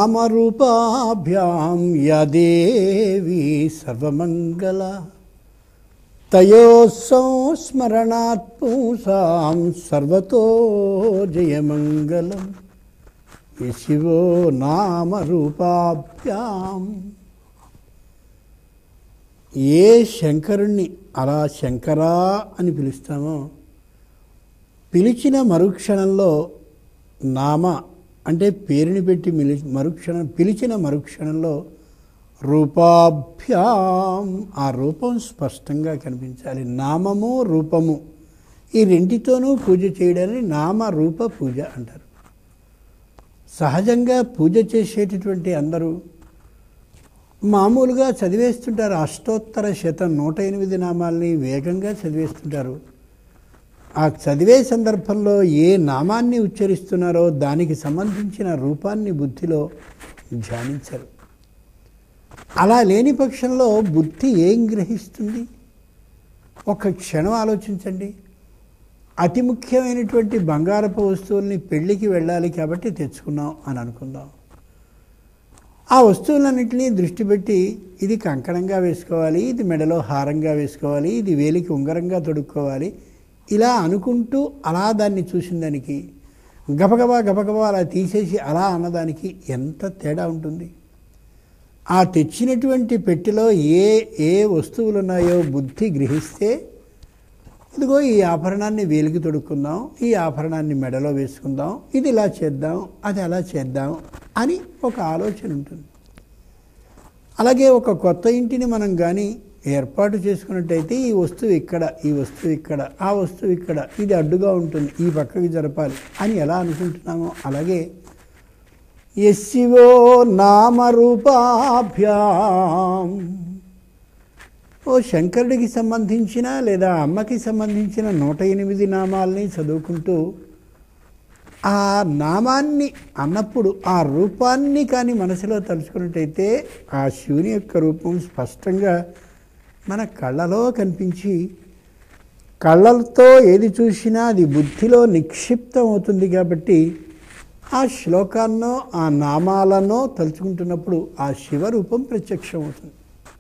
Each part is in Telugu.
నామరూపాభ్యాం యదేవి సర్వమంగళ తయో సంస్మరణాత్ పుంసాం సర్వతో జయమంగళం ఈ శివో నామరూపాభ్యాం ఏ శంకరుణ్ణి అలా శంకరా అని పిలుస్తామో పిలిచిన మరుక్షణంలో నామ అంటే పేరుని పెట్టి మిలి మరుక్షణం పిలిచిన మరుక్షణంలో రూపాభ్యాం ఆ రూపం స్పష్టంగా కనిపించాలి నామము రూపము ఈ రెండితోనూ పూజ చేయడాన్ని నామ రూప పూజ అంటారు సహజంగా పూజ చేసేటటువంటి అందరూ మామూలుగా చదివేస్తుంటారు అష్టోత్తర శతం నూట ఎనిమిది నామాల్ని వేగంగా చదివేస్తుంటారు ఆ చదివే సందర్భంలో ఏ నామాన్ని ఉచ్చరిస్తున్నారో దానికి సంబంధించిన రూపాన్ని బుద్ధిలో ధ్యానించరు అలా లేని పక్షంలో బుద్ధి ఏం గ్రహిస్తుంది ఒక క్షణం ఆలోచించండి అతి ముఖ్యమైనటువంటి బంగారపు వస్తువుల్ని పెళ్ళికి వెళ్ళాలి కాబట్టి తెచ్చుకున్నాం అని అనుకుందాం ఆ వస్తువులన్నింటినీ దృష్టి పెట్టి ఇది కంకణంగా వేసుకోవాలి ఇది మెడలో హారంగా వేసుకోవాలి ఇది వేలికి ఉంగరంగా తొడుక్కోవాలి ఇలా అనుకుంటూ అలా దాన్ని చూసిన దానికి గబగబా గబగబా అలా తీసేసి అలా అన్నదానికి ఎంత తేడా ఉంటుంది ఆ తెచ్చినటువంటి పెట్టెలో ఏ ఏ వస్తువులు ఉన్నాయో బుద్ధి గ్రహిస్తే ఇదిగో ఈ ఆభరణాన్ని వేలికి తొడుక్కుందాం ఈ ఆభరణాన్ని మెడలో వేసుకుందాం ఇది ఇలా చేద్దాం అది అలా చేద్దాం అని ఒక ఆలోచన ఉంటుంది అలాగే ఒక కొత్త ఇంటిని మనం కానీ ఏర్పాటు చేసుకున్నట్టయితే ఈ వస్తువు ఇక్కడ ఈ వస్తువు ఇక్కడ ఆ వస్తువు ఇక్కడ ఇది అడ్డుగా ఉంటుంది ఈ పక్కకి జరపాలి అని ఎలా అనుకుంటున్నామో అలాగే ఎస్సివో నామరూపాభ్యాం ఓ శంకరుడికి సంబంధించిన లేదా అమ్మకి సంబంధించిన నూట ఎనిమిది నామాల్ని చదువుకుంటూ ఆ నామాన్ని అన్నప్పుడు ఆ రూపాన్ని కానీ మనసులో తలుచుకున్నట్టయితే ఆ శివుని యొక్క రూపం స్పష్టంగా మన కళ్ళలో కనిపించి కళ్ళతో ఏది చూసినా అది బుద్ధిలో నిక్షిప్తం అవుతుంది కాబట్టి ఆ శ్లోకాన్నో ఆ నామాలనో తలుచుకుంటున్నప్పుడు ఆ శివరూపం ప్రత్యక్షం అవుతుంది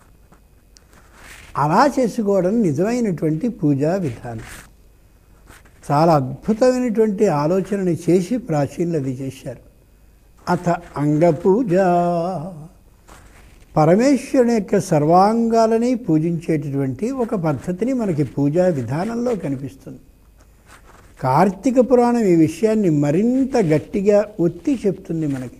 అలా చేసుకోవడం నిజమైనటువంటి పూజా విధానం చాలా అద్భుతమైనటువంటి ఆలోచనని చేసి ప్రాచీనులు అది చేశారు అథ అంగపూజ పరమేశ్వరుని యొక్క సర్వాంగాలని పూజించేటటువంటి ఒక పద్ధతిని మనకి పూజా విధానంలో కనిపిస్తుంది కార్తీక పురాణం ఈ విషయాన్ని మరింత గట్టిగా ఒత్తి చెప్తుంది మనకి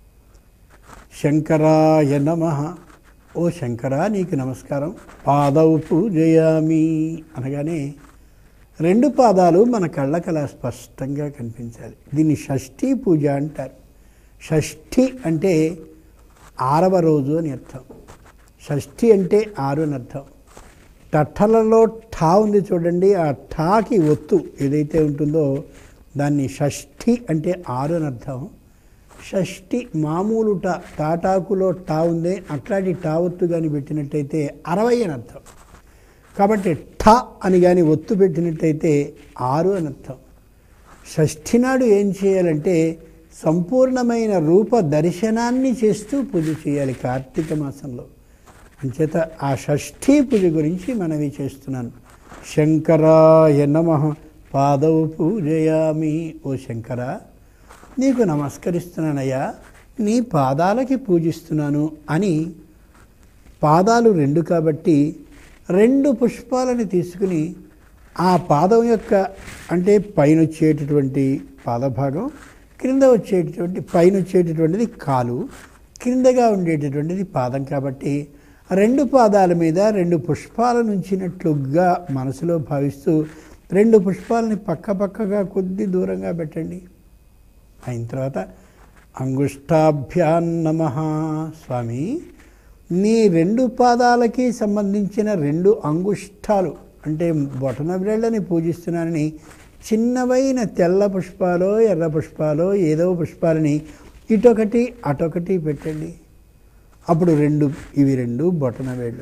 శంకరాయ నమ ఓ శంకరా నీకు నమస్కారం పాదవు పూజయామి అనగానే రెండు పాదాలు మన కళ్ళకలా స్పష్టంగా కనిపించాలి దీన్ని షష్ఠీ పూజ అంటారు షష్ఠి అంటే ఆరవ రోజు అని అర్థం షష్ఠి అంటే ఆరు అని అర్థం టట్టలలో ఠా ఉంది చూడండి ఆ ఠాకి ఒత్తు ఏదైతే ఉంటుందో దాన్ని షష్ఠి అంటే ఆరు అని అర్థం షష్ఠి మామూలు టా తాటాకులో టా ఉంది అట్లాంటి టా ఒత్తు కానీ పెట్టినట్టయితే అరవై అని అర్థం కాబట్టి ఠ అని కానీ ఒత్తు పెట్టినట్టయితే ఆరు అని అర్థం షష్ఠి నాడు ఏం చేయాలంటే సంపూర్ణమైన రూప దర్శనాన్ని చేస్తూ పూజ చేయాలి కార్తీక మాసంలో అంచేత ఆ షష్ఠీ పూజ గురించి మనవి చేస్తున్నాను శంకరాయ నమ పాదవు పూజయామి ఓ శంకర నీకు నమస్కరిస్తున్నానయ్యా నీ పాదాలకి పూజిస్తున్నాను అని పాదాలు రెండు కాబట్టి రెండు పుష్పాలని తీసుకుని ఆ పాదం యొక్క అంటే పైన వచ్చేటటువంటి పాదభాగం క్రింద వచ్చేటటువంటి పైన వచ్చేటటువంటిది కాలు క్రిందగా ఉండేటటువంటిది పాదం కాబట్టి రెండు పాదాల మీద రెండు పుష్పాలను ఉంచినట్లుగా మనసులో భావిస్తూ రెండు పుష్పాలని పక్క పక్కగా కొద్ది దూరంగా పెట్టండి అయిన తర్వాత అంగుష్టాభ్యాన్ నమ స్వామి నీ రెండు పాదాలకి సంబంధించిన రెండు అంగుష్టాలు అంటే బొటన వేళ్ళని పూజిస్తున్నానని చిన్నవైన తెల్ల పుష్పాలో ఎర్ర పుష్పాలో ఏదో పుష్పాలని ఇటొకటి అటొకటి పెట్టండి అప్పుడు రెండు ఇవి రెండు బొటన వేళ్ళు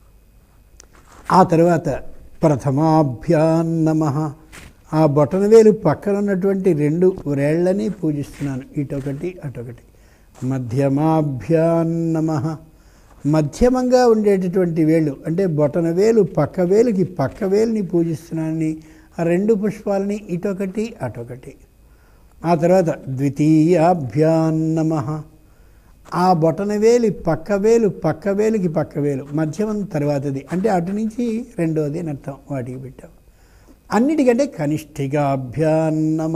ఆ తర్వాత ప్రథమాభ్యాన్ నమ ఆ బొటనవేలు పక్కన ఉన్నటువంటి రెండు వ్రేళ్లని పూజిస్తున్నాను ఇటొకటి అటొకటి మధ్యమాభ్యాన్నమ మధ్యమంగా ఉండేటటువంటి వేలు అంటే బొటన వేలు పక్క వేలుకి పక్క వేలుని పూజిస్తున్నానని ఆ రెండు పుష్పాలని ఇటొకటి అటొకటి ఆ తర్వాత ద్వితీయాభ్యాన్నమ ఆ బొటన వేలి పక్క వేలు పక్క వేలుకి పక్క వేలు మధ్యమం తర్వాతది అంటే అటు నుంచి రెండోది అని అర్థం వాటికి పెట్టాం అన్నిటికంటే కనిష్ఠిగాభ్యాన్నమ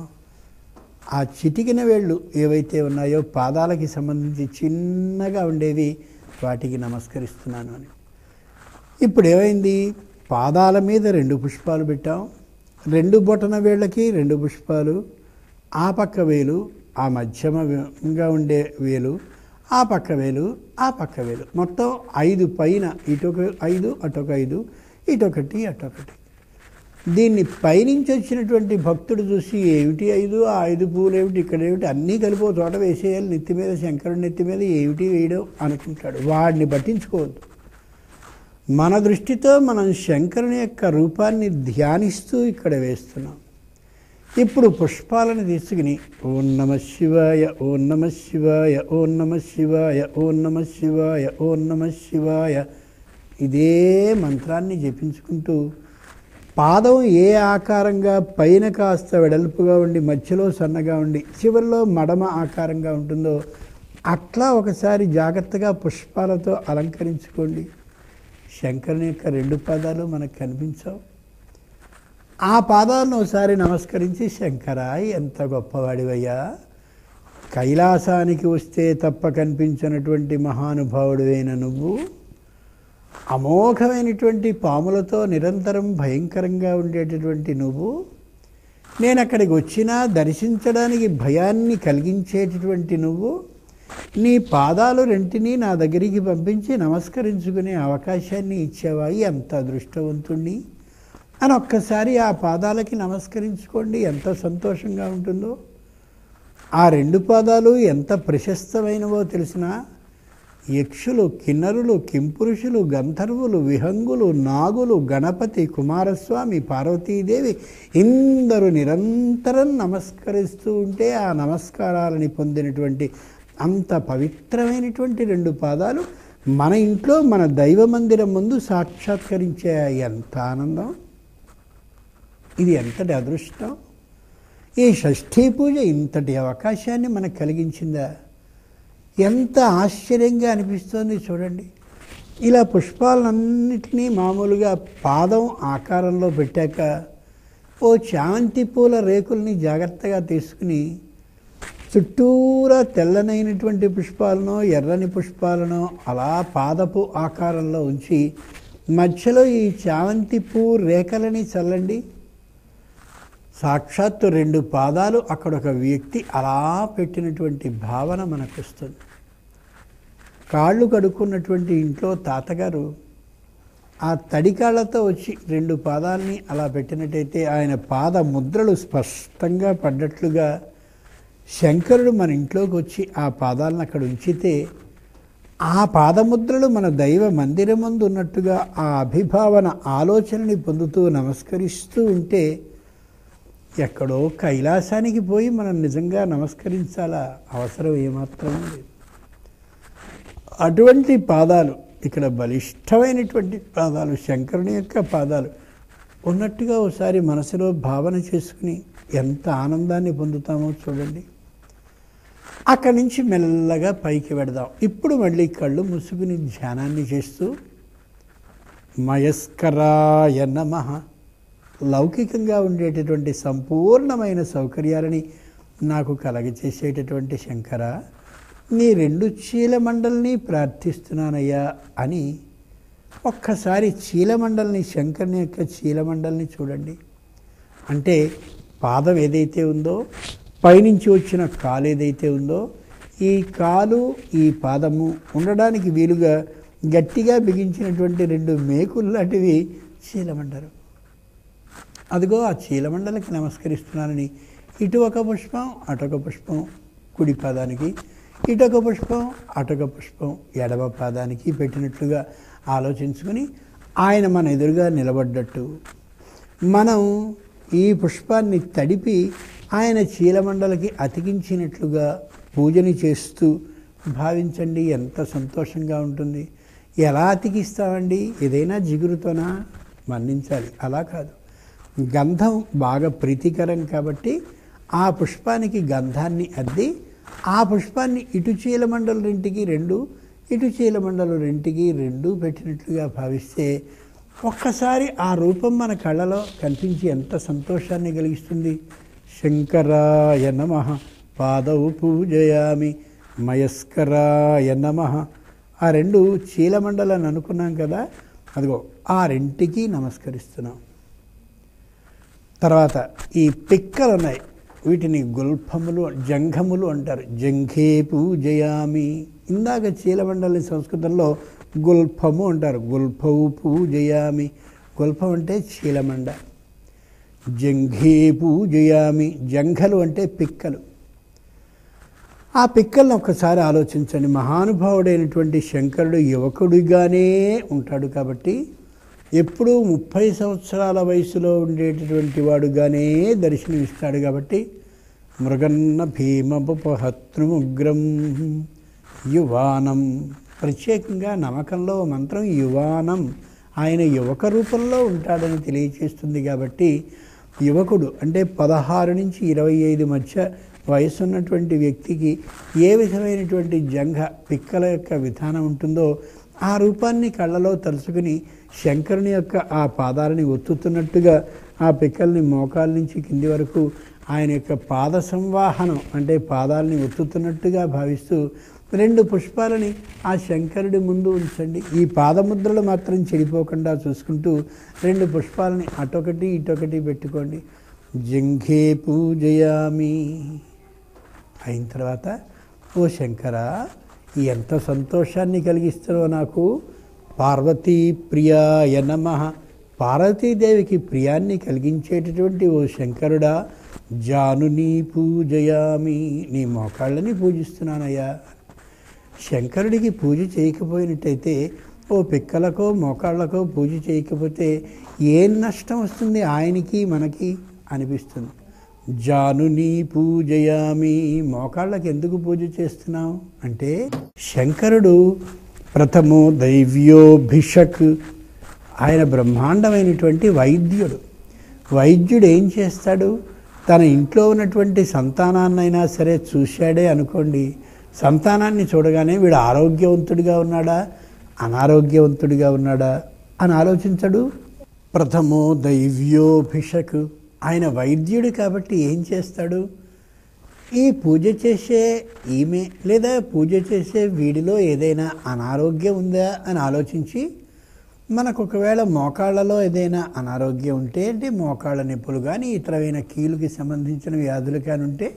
ఆ చిటికిన వేళ్ళు ఏవైతే ఉన్నాయో పాదాలకి సంబంధించి చిన్నగా ఉండేవి వాటికి నమస్కరిస్తున్నాను అని ఇప్పుడు ఏమైంది పాదాల మీద రెండు పుష్పాలు పెట్టాం రెండు బొటన వేళ్ళకి రెండు పుష్పాలు ఆ పక్క వేలు ఆ మధ్యమంగా ఉండే వేలు ఆ పక్క వేలు ఆ పక్క వేలు మొత్తం ఐదు పైన ఇటొక ఐదు అటొక ఐదు ఇటొకటి అటొకటి దీన్ని పైనుంచి వచ్చినటువంటి భక్తుడు చూసి ఏమిటి ఐదు ఆ ఐదు పూలు ఏమిటి ఇక్కడ ఏమిటి అన్నీ కలిపి ఒక చోట వేసేయాలి నెత్తి మీద శంకరుడి నెత్తి మీద ఏమిటి వేయడం అనుకుంటాడు వాడిని పట్టించుకోవద్దు మన దృష్టితో మనం శంకరుని యొక్క రూపాన్ని ధ్యానిస్తూ ఇక్కడ వేస్తున్నాం ఇప్పుడు పుష్పాలను తీసుకుని ఓం నమ శివాయ ఓం నమ శివాయ ఓం నమ శివాయ ఓం నమ శివాయ ఓం నమ శివాయ ఇదే మంత్రాన్ని జపించుకుంటూ పాదం ఏ ఆకారంగా పైన కాస్త వెడల్పుగా ఉండి మధ్యలో సన్నగా ఉండి చివరిలో మడమ ఆకారంగా ఉంటుందో అట్లా ఒకసారి జాగ్రత్తగా పుష్పాలతో అలంకరించుకోండి శంకరుని యొక్క రెండు పాదాలు మనకు కనిపించవు ఆ పాదాలను ఒకసారి నమస్కరించి శంకర ఎంత గొప్పవాడివయ్యా కైలాసానికి వస్తే తప్ప కనిపించినటువంటి మహానుభావుడివైన నువ్వు అమోఘమైనటువంటి పాములతో నిరంతరం భయంకరంగా ఉండేటటువంటి నువ్వు నేను అక్కడికి వచ్చినా దర్శించడానికి భయాన్ని కలిగించేటటువంటి నువ్వు నీ పాదాలు రెంటిని నా దగ్గరికి పంపించి నమస్కరించుకునే అవకాశాన్ని ఇచ్చావా ఎంత అదృష్టవంతుణ్ణి అని ఒక్కసారి ఆ పాదాలకి నమస్కరించుకోండి ఎంత సంతోషంగా ఉంటుందో ఆ రెండు పాదాలు ఎంత ప్రశస్తమైనవో తెలిసినా యక్షులు కిన్నరులు కింపురుషులు గంధర్వులు విహంగులు నాగులు గణపతి కుమారస్వామి పార్వతీదేవి ఇందరూ నిరంతరం నమస్కరిస్తూ ఉంటే ఆ నమస్కారాలని పొందినటువంటి అంత పవిత్రమైనటువంటి రెండు పాదాలు మన ఇంట్లో మన దైవ మందిరం ముందు సాక్షాత్కరించే ఎంత ఆనందం ఇది ఎంతటి అదృష్టం ఈ షష్ఠీ పూజ ఇంతటి అవకాశాన్ని మనకు కలిగించిందా ఎంత ఆశ్చర్యంగా అనిపిస్తోంది చూడండి ఇలా పుష్పాలన్నింటినీ మామూలుగా పాదం ఆకారంలో పెట్టాక ఓ చామంతి పూల రేకుల్ని జాగ్రత్తగా తీసుకుని చుట్టూరా తెల్లనైనటువంటి పుష్పాలను ఎర్రని పుష్పాలను అలా పాదపు ఆకారంలో ఉంచి మధ్యలో ఈ చామంతి పువ్వు రేఖలని చల్లండి సాక్షాత్తు రెండు పాదాలు అక్కడ ఒక వ్యక్తి అలా పెట్టినటువంటి భావన మనకు వస్తుంది కాళ్ళు కడుక్కున్నటువంటి ఇంట్లో తాతగారు ఆ తడి కాళ్ళతో వచ్చి రెండు పాదాలని అలా పెట్టినట్టయితే ఆయన పాద ముద్రలు స్పష్టంగా పడ్డట్లుగా శంకరుడు మన ఇంట్లోకి వచ్చి ఆ పాదాలను అక్కడ ఉంచితే ఆ పాదముద్రలు మన దైవ మందిరం ముందు ఉన్నట్టుగా ఆ అభిభావన ఆలోచనని పొందుతూ నమస్కరిస్తూ ఉంటే ఎక్కడో కైలాసానికి పోయి మనం నిజంగా నమస్కరించాలా అవసరం ఏమాత్రం లేదు అటువంటి పాదాలు ఇక్కడ బలిష్టమైనటువంటి పాదాలు శంకరుని యొక్క పాదాలు ఉన్నట్టుగా ఒకసారి మనసులో భావన చేసుకుని ఎంత ఆనందాన్ని పొందుతామో చూడండి అక్కడి నుంచి మెల్లగా పైకి పెడదాం ఇప్పుడు మళ్ళీ కళ్ళు మూసుకుని ధ్యానాన్ని చేస్తూ మయస్కరాయ నమః లౌకికంగా ఉండేటటువంటి సంపూర్ణమైన సౌకర్యాలని నాకు కలగచేసేటటువంటి శంకర నీ రెండు చీలమండల్ని ప్రార్థిస్తున్నానయ్యా అని ఒక్కసారి చీలమండల్ని శంకరుని యొక్క చీలమండల్ని చూడండి అంటే పాదం ఏదైతే ఉందో పైనుంచి వచ్చిన కాలు ఏదైతే ఉందో ఈ కాలు ఈ పాదము ఉండడానికి వీలుగా గట్టిగా బిగించినటువంటి రెండు మేకులు లాంటివి చీలమండలు అదిగో ఆ చీలమండలకి నమస్కరిస్తున్నానని ఇటు ఒక పుష్పం అటొక పుష్పం కుడి పాదానికి ఇటొక పుష్పం అటొక పుష్పం ఎడమ పాదానికి పెట్టినట్లుగా ఆలోచించుకుని ఆయన మన ఎదురుగా నిలబడ్డట్టు మనం ఈ పుష్పాన్ని తడిపి ఆయన చీలమండలకి అతికించినట్లుగా పూజని చేస్తూ భావించండి ఎంత సంతోషంగా ఉంటుంది ఎలా అతికిస్తామండి ఏదైనా జిగురుతోనా మన్నించాలి అలా కాదు గంధం బాగా ప్రీతికరం కాబట్టి ఆ పుష్పానికి గంధాన్ని అద్ది ఆ పుష్పాన్ని ఇటు చీలమండలు రెంటికి రెండు ఇటు చీలమండలు రెంటికి రెండు పెట్టినట్లుగా భావిస్తే ఒక్కసారి ఆ రూపం మన కళ్ళలో కనిపించి ఎంత సంతోషాన్ని కలిగిస్తుంది శంకరాయ నమ పాదవు పూజయామి మయస్కరాయ నమ ఆ రెండు చీలమండలని అనుకున్నాం కదా అదిగో ఆ రెంటికి నమస్కరిస్తున్నాం తర్వాత ఈ పిక్కలు ఉన్నాయి వీటిని గుల్ఫములు జంఘములు అంటారు జంఘే పూజయామి ఇందాక చీలమండలి సంస్కృతంలో గుల్ఫము అంటారు గుల్ఫవు పూజయామి గుల్ఫం అంటే చీలమండ జంఘే పూజయామి జంఘలు అంటే పిక్కలు ఆ పిక్కలను ఒక్కసారి ఆలోచించండి మహానుభావుడైనటువంటి శంకరుడు యువకుడిగానే ఉంటాడు కాబట్టి ఎప్పుడూ ముప్పై సంవత్సరాల వయసులో ఉండేటటువంటి వాడుగానే దర్శనమిస్తాడు కాబట్టి మృగన్న భీమపుపహత్రుముగ్రం యువానం ప్రత్యేకంగా నమ్మకంలో మంత్రం యువానం ఆయన యువక రూపంలో ఉంటాడని తెలియచేస్తుంది కాబట్టి యువకుడు అంటే పదహారు నుంచి ఇరవై ఐదు మధ్య వయసున్నటువంటి వ్యక్తికి ఏ విధమైనటువంటి జంఘ పిక్కల యొక్క విధానం ఉంటుందో ఆ రూపాన్ని కళ్ళలో తలుచుకుని శంకరుని యొక్క ఆ పాదాలని ఒత్తుతున్నట్టుగా ఆ పిక్కల్ని మోకాల నుంచి కింది వరకు ఆయన యొక్క పాద సంవాహనం అంటే పాదాలని ఒత్తుతున్నట్టుగా భావిస్తూ రెండు పుష్పాలని ఆ శంకరుడి ముందు ఉంచండి ఈ పాదముద్రలు మాత్రం చెడిపోకుండా చూసుకుంటూ రెండు పుష్పాలని అటొకటి ఇటొకటి పెట్టుకోండి జంఘే పూజయామి అయిన తర్వాత ఓ శంకర ఎంత సంతోషాన్ని కలిగిస్తున్నావు నాకు పార్వతీ ప్రియాయ నమ పార్వతీదేవికి ప్రియాన్ని కలిగించేటటువంటి ఓ శంకరుడా జానుని పూజయామి నీ మోకాళ్ళని పూజిస్తున్నానయ్యా శంకరుడికి పూజ చేయకపోయినట్టయితే ఓ పిక్కలకో మోకాళ్ళకో పూజ చేయకపోతే ఏం నష్టం వస్తుంది ఆయనకి మనకి అనిపిస్తుంది జానుని పూజయామి మోకాళ్ళకి ఎందుకు పూజ చేస్తున్నాం అంటే శంకరుడు ప్రథమో దైవ్యోభిషక్ ఆయన బ్రహ్మాండమైనటువంటి వైద్యుడు వైద్యుడు ఏం చేస్తాడు తన ఇంట్లో ఉన్నటువంటి సంతానాన్నైనా సరే చూశాడే అనుకోండి సంతానాన్ని చూడగానే వీడు ఆరోగ్యవంతుడిగా ఉన్నాడా అనారోగ్యవంతుడిగా ఉన్నాడా అని ఆలోచించడు ప్రథమో దైవ్యోభిషక్ ఆయన వైద్యుడు కాబట్టి ఏం చేస్తాడు ఈ పూజ చేసే ఈమె లేదా పూజ చేసే వీడిలో ఏదైనా అనారోగ్యం ఉందా అని ఆలోచించి మనకు ఒకవేళ మోకాళ్ళలో ఏదైనా అనారోగ్యం ఉంటే అంటే మోకాళ్ళ నొప్పులు కానీ ఇతరమైన కీలుకి సంబంధించిన వ్యాధులు కానీ ఉంటే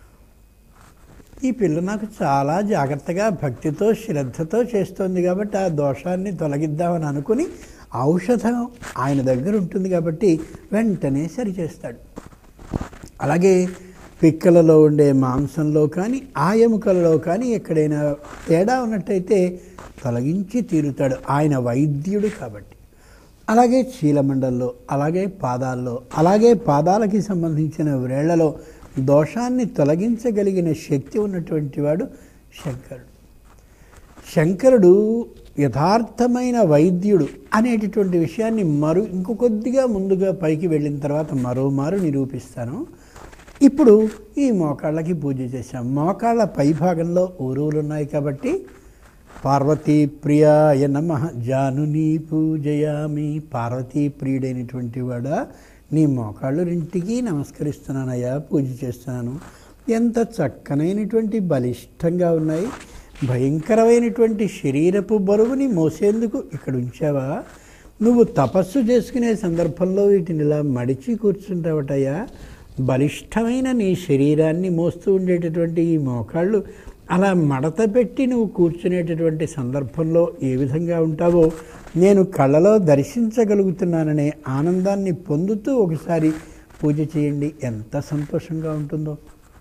ఈ పిల్ల నాకు చాలా జాగ్రత్తగా భక్తితో శ్రద్ధతో చేస్తోంది కాబట్టి ఆ దోషాన్ని తొలగిద్దామని అనుకుని ఔషధం ఆయన దగ్గర ఉంటుంది కాబట్టి వెంటనే సరిచేస్తాడు అలాగే పిక్కలలో ఉండే మాంసంలో కానీ ఆ ఎముకలలో కానీ ఎక్కడైనా తేడా ఉన్నట్టయితే తొలగించి తీరుతాడు ఆయన వైద్యుడు కాబట్టి అలాగే చీలమండల్లో అలాగే పాదాల్లో అలాగే పాదాలకి సంబంధించిన వ్రేళ్లలో దోషాన్ని తొలగించగలిగిన శక్తి ఉన్నటువంటి వాడు శంకరుడు శంకరుడు యథార్థమైన వైద్యుడు అనేటటువంటి విషయాన్ని మరో ఇంకో కొద్దిగా ముందుగా పైకి వెళ్ళిన తర్వాత మరోమారు నిరూపిస్తాను ఇప్పుడు ఈ మోకాళ్ళకి పూజ చేశాం మోకాళ్ళ పై భాగంలో ఊరువులు ఉన్నాయి కాబట్టి పార్వతీ ప్రియాయ నమ జానుని పూజయామి పార్వతీ ప్రియుడైనటువంటి వాడా నీ మోకాళ్ళు రెంటికి నమస్కరిస్తున్నానయ్యా పూజ చేస్తున్నాను ఎంత చక్కనైనటువంటి బలిష్టంగా ఉన్నాయి భయంకరమైనటువంటి శరీరపు బరువుని మోసేందుకు ఇక్కడ ఉంచావా నువ్వు తపస్సు చేసుకునే సందర్భంలో వీటిని ఇలా మడిచి కూర్చుంటావటయ్యా బలిష్టమైన నీ శరీరాన్ని మోస్తూ ఉండేటటువంటి ఈ మోకాళ్ళు అలా మడత పెట్టి నువ్వు కూర్చునేటటువంటి సందర్భంలో ఏ విధంగా ఉంటావో నేను కళ్ళలో దర్శించగలుగుతున్నాననే ఆనందాన్ని పొందుతూ ఒకసారి పూజ చేయండి ఎంత సంతోషంగా ఉంటుందో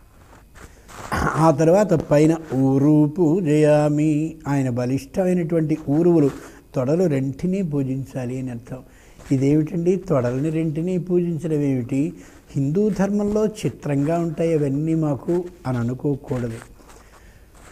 ఆ తర్వాత పైన ఊరు పూజయామి ఆయన బలిష్టమైనటువంటి ఊరువులు తొడలు రెంటినీ పూజించాలి అని అర్థం ఇదేమిటండి తొడలని రెంటినీ పూజించడం ఏమిటి హిందూ ధర్మంలో చిత్రంగా ఉంటాయి అవన్నీ మాకు అని అనుకోకూడదు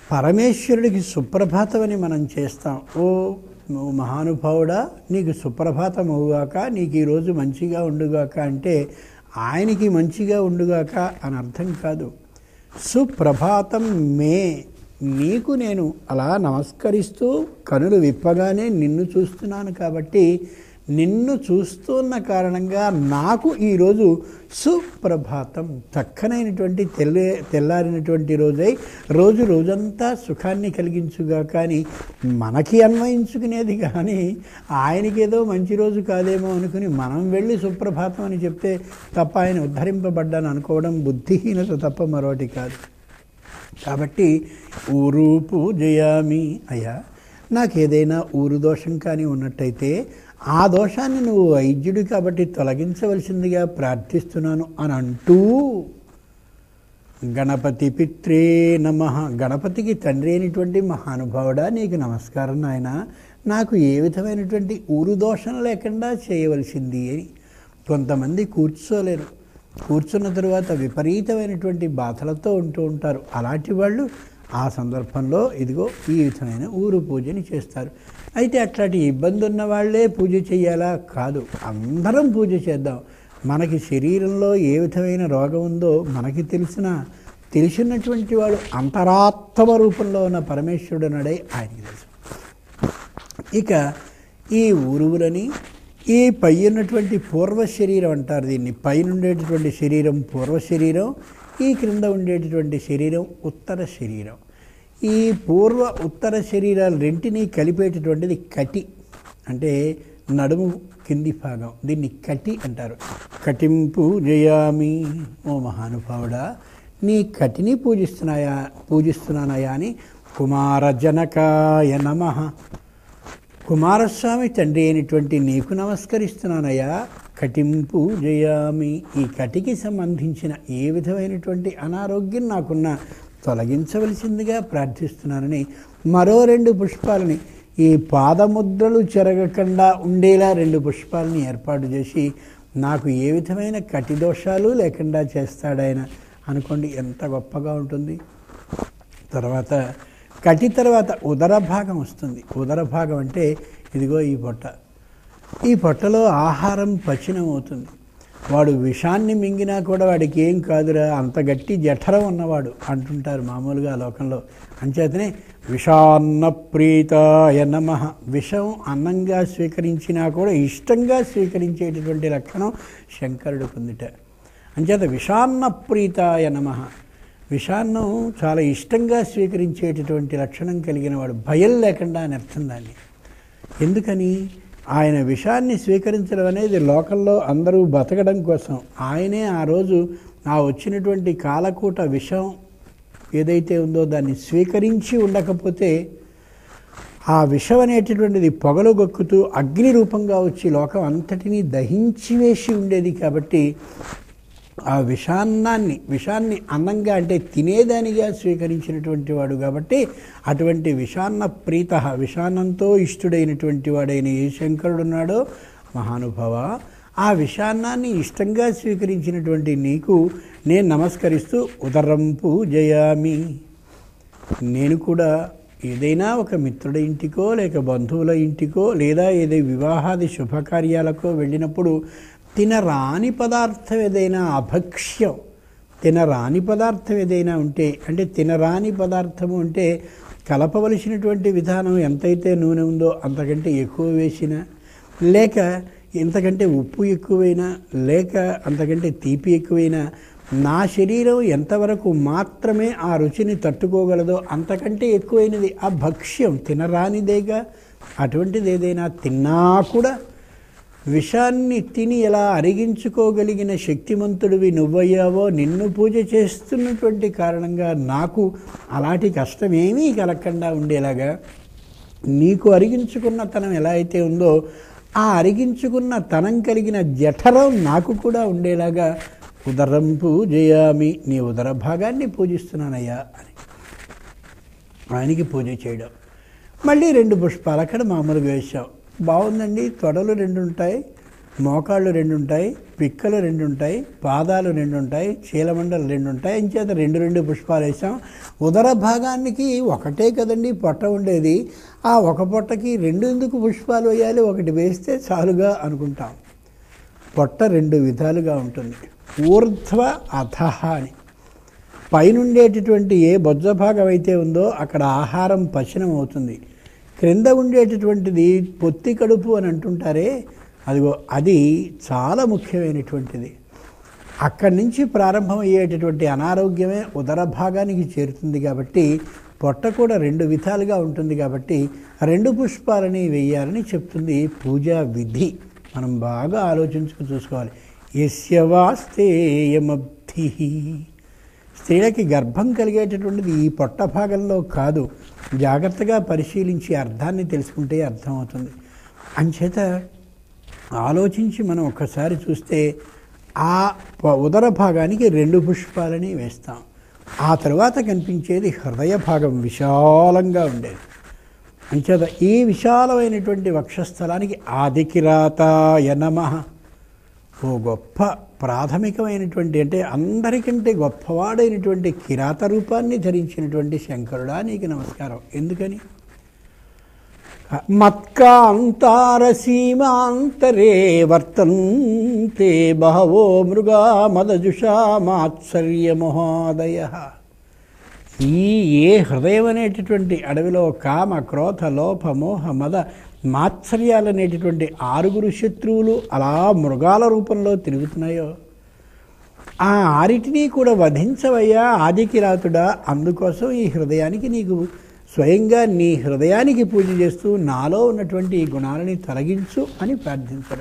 పరమేశ్వరుడికి సుప్రభాతం అని మనం చేస్తాం ఓ నువ్వు మహానుభావుడా నీకు సుప్రభాతం అవుగాక నీకు ఈరోజు మంచిగా ఉండుగాక అంటే ఆయనకి మంచిగా ఉండుగాక అని అర్థం కాదు సుప్రభాతం మే నీకు నేను అలా నమస్కరిస్తూ కనులు విప్పగానే నిన్ను చూస్తున్నాను కాబట్టి నిన్ను చూస్తున్న కారణంగా నాకు ఈరోజు సుప్రభాతం చక్కనైనటువంటి తెల్ల తెల్లారినటువంటి రోజై రోజు రోజంతా సుఖాన్ని కలిగించుగా కానీ మనకి అన్వయించుకునేది కానీ ఆయనకేదో మంచి రోజు కాదేమో అనుకుని మనం వెళ్ళి సుప్రభాతం అని చెప్తే తప్ప ఆయన ఉద్ధరింపబడ్డాను అనుకోవడం బుద్ధిహీనత తప్ప మరొకటి కాదు కాబట్టి ఊరు పూజయామి అయ్యా నాకేదైనా ఊరు దోషం కానీ ఉన్నట్టయితే ఆ దోషాన్ని నువ్వు వైద్యుడు కాబట్టి తొలగించవలసిందిగా ప్రార్థిస్తున్నాను అని అంటూ గణపతి పిత్రే నమ గణపతికి తండ్రి అయినటువంటి మహానుభావుడా నీకు నమస్కారం నాయన నాకు ఏ విధమైనటువంటి ఊరు దోషం లేకుండా చేయవలసింది అని కొంతమంది కూర్చోలేరు కూర్చున్న తరువాత విపరీతమైనటువంటి బాధలతో ఉంటూ ఉంటారు అలాంటి వాళ్ళు ఆ సందర్భంలో ఇదిగో ఈ విధమైన ఊరు పూజని చేస్తారు అయితే అట్లాంటి ఇబ్బంది ఉన్న వాళ్ళే పూజ చేయాలా కాదు అందరం పూజ చేద్దాం మనకి శరీరంలో ఏ విధమైన రోగం ఉందో మనకి తెలిసిన తెలిసినటువంటి వాడు అంతరాత్మ రూపంలో ఉన్న పరమేశ్వరుడు నడై ఆయనకి తెలుసు ఇక ఈ ఉరువులని ఈ పై ఉన్నటువంటి పూర్వ శరీరం అంటారు దీన్ని పైన ఉండేటటువంటి శరీరం పూర్వ శరీరం ఈ క్రింద ఉండేటటువంటి శరీరం ఉత్తర శరీరం ఈ పూర్వ ఉత్తర శరీరాలు రెంటిని కలిపేటటువంటిది కటి అంటే నడుము కింది భాగం దీన్ని కటి అంటారు కటింపు జయామి ఓ మహానుభావుడా నీ కటిని పూజిస్తున్నాయా పూజిస్తున్నానయా అని కుమారజనకాయ నమః కుమారస్వామి తండ్రి అయినటువంటి నీకు నమస్కరిస్తున్నానయ్యా కటింపు జయామి ఈ కటికి సంబంధించిన ఏ విధమైనటువంటి అనారోగ్యం నాకున్న తొలగించవలసిందిగా ప్రార్థిస్తున్నానని మరో రెండు పుష్పాలని ఈ పాదముద్రలు చెరగకుండా ఉండేలా రెండు పుష్పాలని ఏర్పాటు చేసి నాకు ఏ విధమైన కటి దోషాలు లేకుండా చేస్తాడాయన అనుకోండి ఎంత గొప్పగా ఉంటుంది తర్వాత కటి తర్వాత ఉదర భాగం వస్తుంది ఉదర భాగం అంటే ఇదిగో ఈ పొట్ట ఈ పొట్టలో ఆహారం పచనం అవుతుంది వాడు విషాన్ని మింగినా కూడా వాడికి ఏం కాదురా అంత గట్టి జఠరం ఉన్నవాడు అంటుంటారు మామూలుగా లోకంలో అంచేతనే విషాన్న ప్రీతాయ నమ విషం అన్నంగా స్వీకరించినా కూడా ఇష్టంగా స్వీకరించేటటువంటి లక్షణం శంకరుడు పొందిట అంచేత విషాన్న ప్రీతాయ నమ విషాన్నం చాలా ఇష్టంగా స్వీకరించేటటువంటి లక్షణం కలిగిన వాడు భయం లేకుండా అని అర్థం దాన్ని ఎందుకని ఆయన విషాన్ని స్వీకరించడం అనేది లోకంలో అందరూ బతకడం కోసం ఆయనే ఆ రోజు ఆ వచ్చినటువంటి కాలకూట విషం ఏదైతే ఉందో దాన్ని స్వీకరించి ఉండకపోతే ఆ విషం అనేటటువంటిది పొగలు గొక్కుతూ అగ్ని రూపంగా వచ్చి లోకం అంతటినీ దహించి వేసి ఉండేది కాబట్టి ఆ విషాన్నాన్ని విషాన్ని అన్నంగా అంటే తినేదానిగా స్వీకరించినటువంటి వాడు కాబట్టి అటువంటి విషాన్న ప్రీత విషాన్నంతో ఇష్టుడైనటువంటి వాడైన ఏ శంకరుడు ఉన్నాడో మహానుభావ ఆ విషాన్నాన్ని ఇష్టంగా స్వీకరించినటువంటి నీకు నేను నమస్కరిస్తూ ఉదరంపు జయామి నేను కూడా ఏదైనా ఒక మిత్రుడి ఇంటికో లేక బంధువుల ఇంటికో లేదా ఏదో వివాహాది శుభకార్యాలకో వెళ్ళినప్పుడు తినరాని పదార్థం ఏదైనా అభక్ష్యం తినరాని పదార్థం ఏదైనా ఉంటే అంటే తినరాని పదార్థము అంటే కలపవలసినటువంటి విధానం ఎంతైతే నూనె ఉందో అంతకంటే ఎక్కువ వేసినా లేక ఎంతకంటే ఉప్పు ఎక్కువైనా లేక అంతకంటే తీపి ఎక్కువైనా నా శరీరం ఎంతవరకు మాత్రమే ఆ రుచిని తట్టుకోగలదో అంతకంటే ఎక్కువైనది ఆ భక్ష్యం తినరానిదేగా అటువంటిది ఏదైనా తిన్నా కూడా విషాన్ని తిని ఎలా అరిగించుకోగలిగిన శక్తిమంతుడివి నువ్వయ్యావో నిన్ను పూజ చేస్తున్నటువంటి కారణంగా నాకు అలాంటి కష్టమేమీ కలగకుండా ఉండేలాగా నీకు అరిగించుకున్న తనం ఎలా అయితే ఉందో ఆ అరిగించుకున్న తనం కలిగిన జఠరం నాకు కూడా ఉండేలాగా ఉదరం పూజయామి నీ ఉదర భాగాన్ని పూజిస్తున్నానయ్యా అని ఆయనకి పూజ చేయడం మళ్ళీ రెండు పుష్పాలు అక్కడ మామూలుగా వేసాం బాగుందండి తొడలు రెండు ఉంటాయి మోకాళ్ళు రెండు ఉంటాయి పిక్కలు రెండు ఉంటాయి పాదాలు రెండు ఉంటాయి చీలమండలు రెండు ఉంటాయి ఇంచేత రెండు రెండు పుష్పాలు వేసాం ఉదర భాగానికి ఒకటే కదండి పొట్ట ఉండేది ఆ ఒక పొట్టకి రెండు ఎందుకు పుష్పాలు వేయాలి ఒకటి వేస్తే చాలుగా అనుకుంటాం పొట్ట రెండు విధాలుగా ఉంటుంది ఊర్ధ్వ అధహ అని పైనుండేటటువంటి ఏ బొజ్జ భాగం అయితే ఉందో అక్కడ ఆహారం పచనం అవుతుంది క్రింద ఉండేటటువంటిది పొత్తి కడుపు అని అంటుంటారే అదిగో అది చాలా ముఖ్యమైనటువంటిది అక్కడి నుంచి ప్రారంభమయ్యేటటువంటి అనారోగ్యమే ఉదర భాగానికి చేరుతుంది కాబట్టి పొట్ట కూడా రెండు విధాలుగా ఉంటుంది కాబట్టి రెండు పుష్పాలని వెయ్యాలని చెప్తుంది పూజా విధి మనం బాగా ఆలోచించుకు చూసుకోవాలి యస్య వాస్తేయమబ్ధి స్త్రీలకి గర్భం కలిగేటటువంటిది ఈ పొట్ట భాగంలో కాదు జాగ్రత్తగా పరిశీలించి అర్థాన్ని తెలుసుకుంటే అర్థమవుతుంది అంచేత ఆలోచించి మనం ఒక్కసారి చూస్తే ఆ ప- ఉదర భాగానికి రెండు పుష్పాలని వేస్తాం ఆ తర్వాత కనిపించేది హృదయ భాగం విశాలంగా ఉండేది అంచేత ఈ విశాలమైనటువంటి వక్షస్థలానికి ఆదికిరాతాయ నమః ఓ గొప్ప ప్రాథమికమైనటువంటి అంటే అందరికంటే గొప్పవాడైనటువంటి కిరాత రూపాన్ని ధరించినటువంటి శంకరుడా నీకు నమస్కారం ఎందుకని మత్కాంతారసీమాంతరే వర్తంతే బహవో మృగా మదజుషా మాత్సర్య మహోదయ ఈ ఏ హృదయం అనేటటువంటి అడవిలో కామ క్రోధ లోభ మోహ మద మాత్సర్యాలు అనేటటువంటి ఆరుగురు శత్రువులు అలా మృగాల రూపంలో తిరుగుతున్నాయో ఆ ఆరిటిని కూడా వధించవయ్యా ఆదికిరాతుడా అందుకోసం ఈ హృదయానికి నీకు స్వయంగా నీ హృదయానికి పూజ చేస్తూ నాలో ఉన్నటువంటి ఈ గుణాలని తొలగించు అని ప్రార్థించడం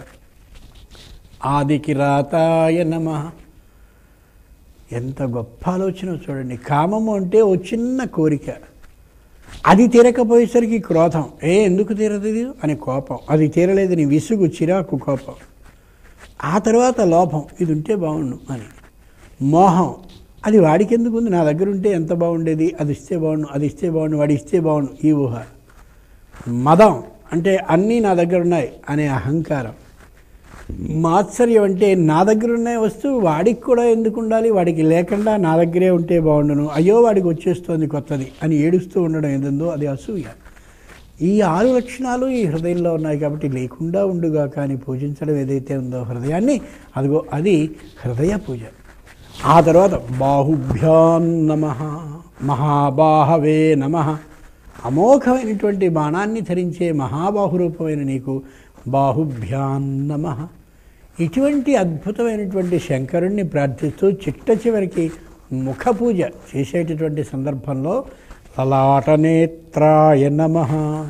ఆదికిరాతాయ నమః ఎంత గొప్ప ఆలోచన చూడండి కామము అంటే ఓ చిన్న కోరిక అది తీరకపోయేసరికి క్రోధం ఏ ఎందుకు తీరదు ఇది అని కోపం అది తీరలేదని విసుగు చిరాకు కోపం ఆ తర్వాత లోభం ఇది ఉంటే బాగుండు అని మోహం అది వాడికి ఎందుకు ఉంది నా దగ్గర ఉంటే ఎంత బాగుండేది అది ఇస్తే బాగుండు అది ఇస్తే బాగుండు వాడి ఇస్తే బాగుండు ఈ ఊహ మదం అంటే అన్నీ నా దగ్గర ఉన్నాయి అనే అహంకారం మాత్సర్యం అంటే నా దగ్గర ఉన్న వస్తువు వాడికి కూడా ఎందుకు ఉండాలి వాడికి లేకుండా నా దగ్గరే ఉంటే బాగుండును అయ్యో వాడికి వచ్చేస్తోంది కొత్తది అని ఏడుస్తూ ఉండడం ఏదందో అది అసూయ ఈ ఆరు లక్షణాలు ఈ హృదయంలో ఉన్నాయి కాబట్టి లేకుండా ఉండుగా కానీ పూజించడం ఏదైతే ఉందో హృదయాన్ని అదిగో అది హృదయ పూజ ఆ తర్వాత బాహుభ్యాం నమ మహాబాహవే నమ అమోఘమైనటువంటి బాణాన్ని ధరించే మహాబాహురూపమైన నీకు బాహుభ్యాం నమ ఇటువంటి అద్భుతమైనటువంటి శంకరుణ్ణి ప్రార్థిస్తూ చిట్ట చివరికి ముఖ పూజ చేసేటటువంటి సందర్భంలో లలాటనేత్రాయ నమ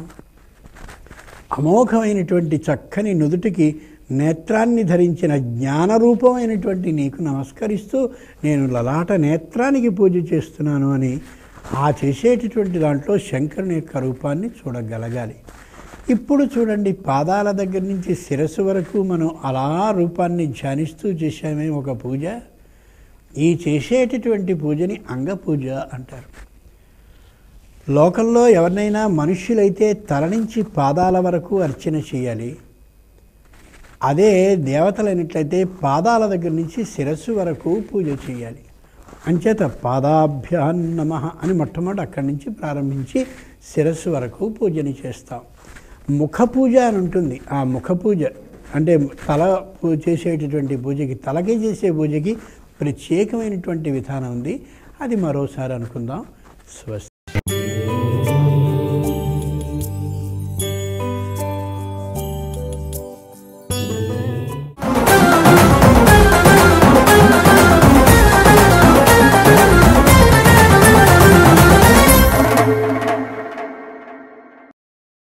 అమోఘమైనటువంటి చక్కని నుదుటికి నేత్రాన్ని ధరించిన జ్ఞానరూపమైనటువంటి నీకు నమస్కరిస్తూ నేను లలాట నేత్రానికి పూజ చేస్తున్నాను అని ఆ చేసేటటువంటి దాంట్లో శంకరుని యొక్క రూపాన్ని చూడగలగాలి ఇప్పుడు చూడండి పాదాల దగ్గర నుంచి శిరస్సు వరకు మనం అలా రూపాన్ని ధ్యానిస్తూ చేశామే ఒక పూజ ఈ చేసేటటువంటి పూజని అంగపూజ అంటారు లోకంలో ఎవరినైనా మనుష్యులైతే తల నుంచి పాదాల వరకు అర్చన చేయాలి అదే దేవతలైనట్లయితే పాదాల దగ్గర నుంచి శిరస్సు వరకు పూజ చేయాలి అంచేత పాదాభ్యాన్ నమ అని మొట్టమొదటి అక్కడి నుంచి ప్రారంభించి శిరస్సు వరకు పూజని చేస్తాం ముఖ పూజ అని ఉంటుంది ఆ ముఖ పూజ అంటే తల పూ చేసేటటువంటి పూజకి తలకి చేసే పూజకి ప్రత్యేకమైనటువంటి విధానం ఉంది అది మరోసారి అనుకుందాం స్వస్తి